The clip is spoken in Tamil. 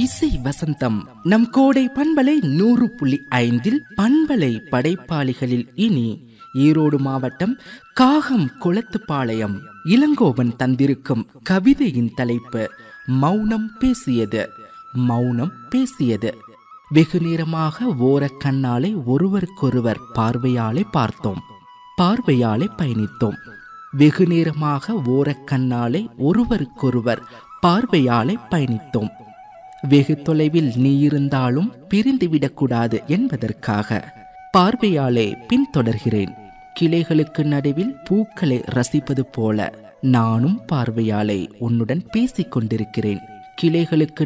இசை வசந்தம் நம் கோடை பண்பலை நூறு புள்ளி ஐந்தில் பண்பலை படைப்பாளிகளில் இனி ஈரோடு மாவட்டம் காகம் குளத்துப்பாளையம் இளங்கோவன் தந்திருக்கும் கவிதையின் தலைப்பு மௌனம் பேசியது மௌனம் பேசியது வெகு நேரமாக ஓரக்கண்ணாலே ஒருவருக்கொருவர் பார்வையாலே பார்த்தோம் பார்வையாலே பயணித்தோம் வெகு நேரமாக ஓரக்கண்ணாலே ஒருவருக்கொருவர் பார்வையாலே பயணித்தோம் வெகு தொலைவில் நீ இருந்தாலும் பிரிந்துவிடக்கூடாது என்பதற்காக பார்வையாலே பின்தொடர்கிறேன் கிளைகளுக்கு நடுவில் பூக்களை ரசிப்பது போல நானும் பார்வையாலே உன்னுடன் பேசிக் கொண்டிருக்கிறேன் கிளைகளுக்கு